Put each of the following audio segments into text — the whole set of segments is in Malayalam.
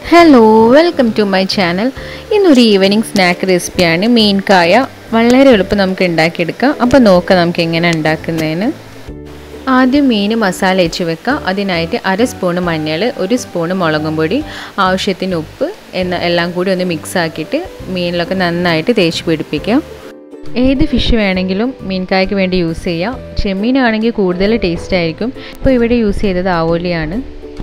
hello welcome to my channel ഇന്നൊരു ഈവനിങ് സ്നാക്ക് റെസിപ്പിയാണ് മീൻകായ വളരെ എളുപ്പം നമുക്ക് ഉണ്ടാക്കിയെടുക്കാം അപ്പോൾ നോക്കാം നമുക്ക് എങ്ങനെ ഉണ്ടാക്കുന്നതിന് ആദ്യം മീൻ മസാല വെച്ച് വെക്കാം അതിനായിട്ട് അര സ്പൂണ് മഞ്ഞൾ ഒരു സ്പൂണ് മുളകും പൊടി ആവശ്യത്തിന് ഉപ്പ് എന്ന എല്ലാം കൂടി ഒന്ന് മിക്സ് ആക്കിയിട്ട് മീനിലൊക്കെ നന്നായിട്ട് തേച്ച് പിടിപ്പിക്കാം ഏത് ഫിഷ് വേണമെങ്കിലും മീൻകായ്ക്ക് വേണ്ടി യൂസ് ചെയ്യാം ചെമ്മീനാണെങ്കിൽ കൂടുതൽ ടേസ്റ്റ് ആയിരിക്കും ഇപ്പോൾ ഇവിടെ യൂസ് ചെയ്തത് ആവോലിയാണ്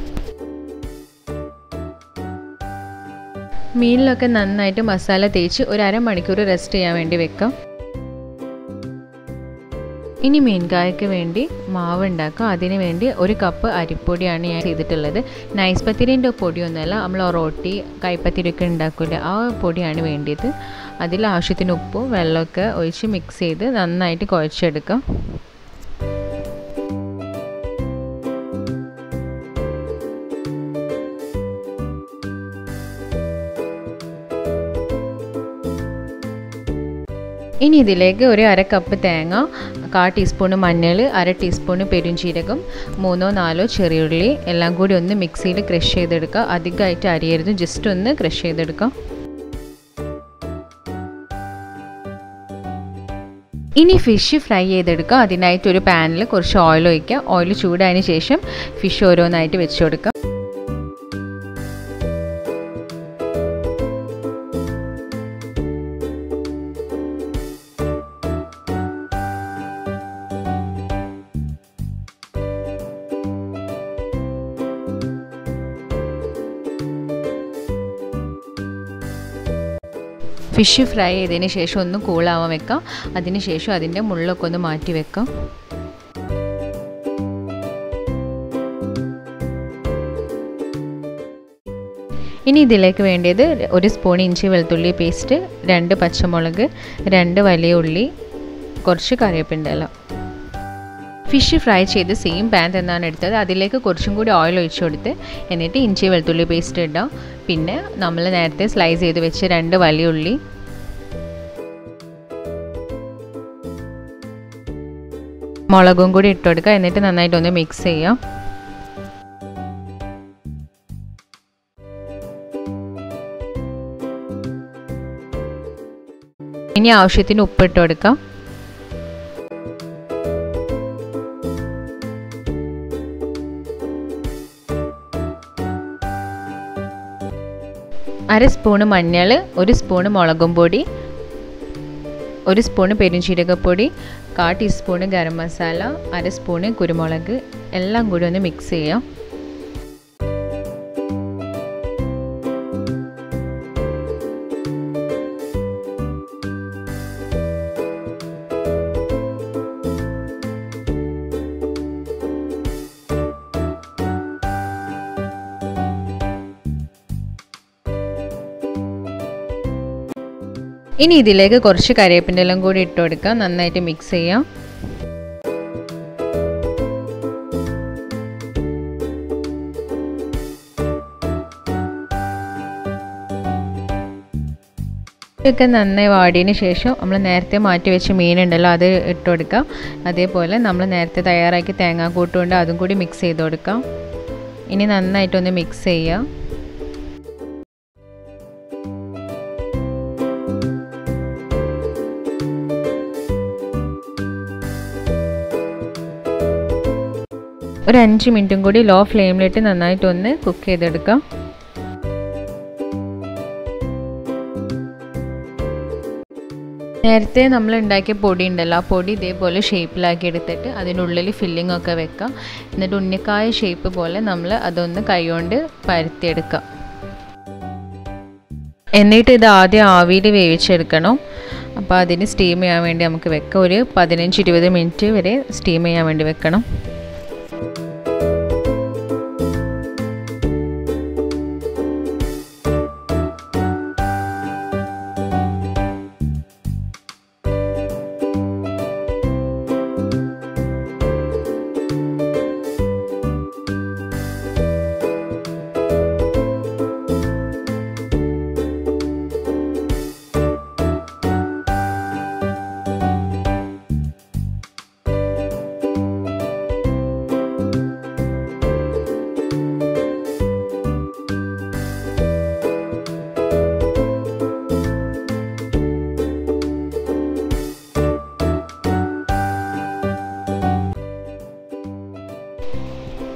മീനിലൊക്കെ നന്നായിട്ട് മസാല തേച്ച് ഒരു അരമണിക്കൂർ റെസ്റ്റ് ചെയ്യാൻ വേണ്ടി വെക്കാം ഇനി മീൻകായക്ക് വേണ്ടി മാവ് ഉണ്ടാക്കാം അതിന് വേണ്ടി ഒരു കപ്പ് അരിപ്പൊടിയാണ് ഞാൻ ചെയ്തിട്ടുള്ളത് നൈസ് പത്തിരിൻ്റെ പൊടിയൊന്നുമല്ല നമ്മൾ റൊട്ടി കൈപ്പത്തിരിയൊക്കെ ഉണ്ടാക്കില്ല ആ പൊടിയാണ് വേണ്ടിയത് അതിൽ ആവശ്യത്തിന് ഉപ്പും വെള്ളമൊക്കെ ഒഴിച്ച് മിക്സ് ചെയ്ത് നന്നായിട്ട് കുഴച്ചെടുക്കാം ഇനി ഇതിലേക്ക് ഒരു അര കപ്പ് തേങ്ങ കാ ടീസ്പൂണ് മഞ്ഞൾ അര ടീസ്പൂണ് പെരുംജീരകം മൂന്നോ നാലോ ചെറിയുള്ളി എല്ലാം കൂടി ഒന്ന് മിക്സിയിൽ ക്രഷ് ചെയ്തെടുക്കുക അധികമായിട്ട് അരിയരുത് ജസ്റ്റ് ഒന്ന് ക്രഷ് ചെയ്തെടുക്കാം ഇനി ഫിഷ് ഫ്രൈ ചെയ്തെടുക്കുക അതിനായിട്ട് ഒരു പാനിൽ കുറച്ച് ഓയിൽ ഒഴിക്കുക ഓയിൽ ചൂടായതിന് ശേഷം ഫിഷ് ഓരോന്നായിട്ട് വെച്ച് കൊടുക്കുക ഫിഷ് ഫ്രൈ ചെയ്തതിന് ശേഷം ഒന്ന് കൂളാവാൻ വെക്കാം അതിന് ശേഷം അതിൻ്റെ മുള്ളൊക്കെ ഒന്ന് മാറ്റി വെക്കാം ഇനി ഇതിലേക്ക് വേണ്ടിയത് ഒരു സ്പൂൺ ഇഞ്ചി വെളുത്തുള്ളി പേസ്റ്റ് രണ്ട് പച്ചമുളക് രണ്ട് വലിയ ഉള്ളി കുറച്ച് കറിവേപ്പിൻ്റെ ഫിഷ് ഫ്രൈ ചെയ്ത് സെയിം പാൻ തന്നെയാണ് എടുത്തത് അതിലേക്ക് കുറച്ചും കൂടി ഓയിൽ ഒഴിച്ചു കൊടുത്ത് എന്നിട്ട് ഇഞ്ചി വെളുത്തുള്ളി പേസ്റ്റ് ഇടാം പിന്നെ നമ്മൾ നേരത്തെ സ്ലൈസ് ചെയ്ത് വെച്ച് രണ്ട് വലിയ ഉള്ളി മുളകും കൂടി ഇട്ട് കൊടുക്കുക എന്നിട്ട് നന്നായിട്ട് ഒന്ന് മിക്സ് ചെയ്യാം ഇനി ആവശ്യത്തിന് ഉപ്പിട്ട് കൊടുക്കാം അര സ്പൂണ് മഞ്ഞൾ ഒരു സ്പൂണ് മുളകും പൊടി ഒരു സ്പൂണ് പെരുംജീരകപ്പൊടി കാ ടീസ്പൂണ് ഗരം മസാല അര സ്പൂണ് കുരുമുളക് എല്ലാം കൂടി ഒന്ന് മിക്സ് ചെയ്യാം ഇനി ഇതിലേക്ക് കുറച്ച് കറിവേപ്പിൻ്റെ എല്ലാം കൂടി ഇട്ട് കൊടുക്കാം നന്നായിട്ട് മിക്സ് ചെയ്യാം ഇതൊക്കെ നന്നായി വാടിയതിന് ശേഷം നമ്മൾ നേരത്തെ മാറ്റി വെച്ച മീനുണ്ടല്ലോ അത് ഇട്ട് കൊടുക്കാം അതേപോലെ നമ്മൾ നേരത്തെ തയ്യാറാക്കി തേങ്ങാക്കൂട്ടുണ്ട് അതും കൂടി മിക്സ് ചെയ്ത് കൊടുക്കാം ഇനി നന്നായിട്ടൊന്ന് മിക്സ് ചെയ്യാം ഒരു അഞ്ച് മിനിറ്റും കൂടി ലോ ഫ്ലെയിമിലിട്ട് നന്നായിട്ടൊന്ന് കുക്ക് ചെയ്തെടുക്കാം നേരത്തെ നമ്മൾ ഉണ്ടാക്കിയ പൊടി ഉണ്ടല്ലോ ആ പൊടി ഇതേപോലെ ഷേപ്പിലാക്കി എടുത്തിട്ട് അതിനുള്ളിൽ ഫില്ലിംഗ് ഒക്കെ വെക്കാം എന്നിട്ട് ഉണ്ണിക്കായ ഷേപ്പ് പോലെ നമ്മൾ അതൊന്ന് കൈകൊണ്ട് പരത്തിയെടുക്കാം എന്നിട്ട് ഇത് ആദ്യം ആവിയിൽ വേവിച്ചെടുക്കണം അപ്പോൾ അതിന് സ്റ്റീം ചെയ്യാൻ വേണ്ടി നമുക്ക് വെക്കാം ഒരു പതിനഞ്ച് ഇരുപത് മിനിറ്റ് വരെ സ്റ്റീം ചെയ്യാൻ വേണ്ടി വെക്കണം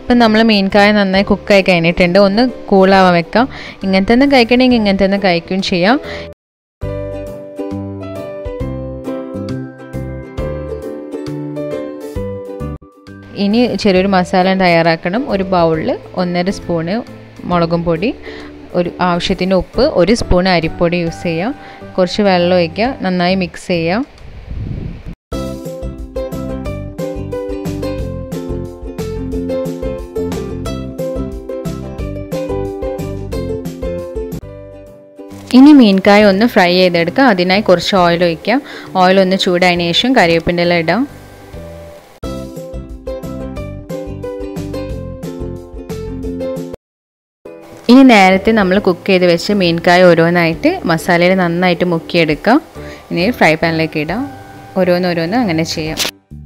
ഇപ്പം നമ്മൾ മീൻകായ നന്നായി കുക്കായി കഴിഞ്ഞിട്ടുണ്ട് ഒന്ന് കൂളാവാൻ വെക്കാം ഇങ്ങനത്തെ തന്നെ കഴിക്കണമെങ്കിൽ ഇങ്ങനത്തെ തന്നെ കഴിക്കുകയും ചെയ്യാം ഇനി ചെറിയൊരു മസാല തയ്യാറാക്കണം ഒരു ബൗളിൽ ഒന്നര സ്പൂണ് മുളകും പൊടി ഒരു ആവശ്യത്തിന് ഉപ്പ് ഒരു സ്പൂൺ അരിപ്പൊടി യൂസ് ചെയ്യുക കുറച്ച് വെള്ളം ഒഴിക്കുക നന്നായി മിക്സ് ചെയ്യുക ഇനി മീൻകായ ഒന്ന് ഫ്രൈ ചെയ്തെടുക്കുക അതിനായി കുറച്ച് ഓയിൽ ഒഴിക്കുക ഓയിൽ ഒന്ന് ചൂടായതിനു ശേഷം കറിവേപ്പിൻ്റെ എല്ലാം ഇടാം ഇനി നേരത്തെ നമ്മൾ കുക്ക് ചെയ്ത് വെച്ച് മീൻകായ ഓരോന്നായിട്ട് മസാലയിൽ നന്നായിട്ട് മുക്കിയെടുക്കാം ഇനി ഫ്രൈ പാനിലേക്ക് ഇടാം ഓരോന്നോരോന്ന് അങ്ങനെ ചെയ്യാം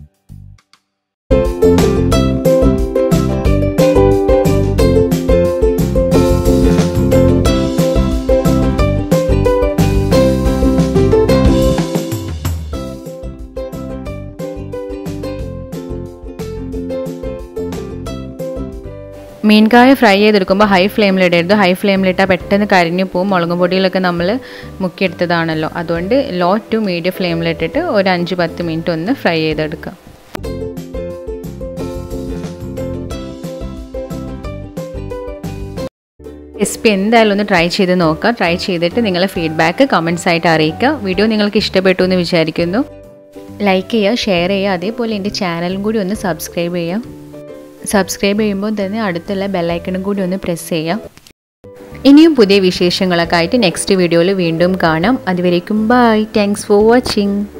മീൻകായ ഫ്രൈ ചെയ്തെടുക്കുമ്പോൾ ഹൈ ഫ്ലെയിമിലിടരുത് ഹൈ ഫ്ലെയിമിലിട്ടാൽ പെട്ടെന്ന് കരിഞ്ഞു പോവും മുളകും പൊടിയിലൊക്കെ നമ്മൾ മുക്കിയെടുത്തതാണല്ലോ അതുകൊണ്ട് ലോ ടു മീഡിയം ഫ്ലെയിമിലിട്ടിട്ട് ഒരു അഞ്ച് പത്ത് മിനിറ്റ് ഒന്ന് ഫ്രൈ ചെയ്തെടുക്കാം റെസിപ്പി എന്തായാലും ഒന്ന് ട്രൈ ചെയ്ത് നോക്കുക ട്രൈ ചെയ്തിട്ട് നിങ്ങളെ ഫീഡ്ബാക്ക് കമൻസ് ആയിട്ട് അറിയിക്കുക വീഡിയോ നിങ്ങൾക്ക് ഇഷ്ടപ്പെട്ടു എന്ന് വിചാരിക്കുന്നു ലൈക്ക് ചെയ്യുക ഷെയർ ചെയ്യുക അതേപോലെ എൻ്റെ ചാനലും കൂടി ഒന്ന് സബ്സ്ക്രൈബ് ചെയ്യുക സബ്സ്ക്രൈബ് ചെയ്യുമ്പോൾ തന്നെ അടുത്തുള്ള ബെല്ലൈക്കണും കൂടി ഒന്ന് പ്രസ് ചെയ്യാം ഇനിയും പുതിയ വിശേഷങ്ങളൊക്കെ ആയിട്ട് നെക്സ്റ്റ് വീഡിയോയിൽ വീണ്ടും കാണാം അതുവരേക്കും ബൈ താങ്ക്സ് ഫോർ വാച്ചിങ്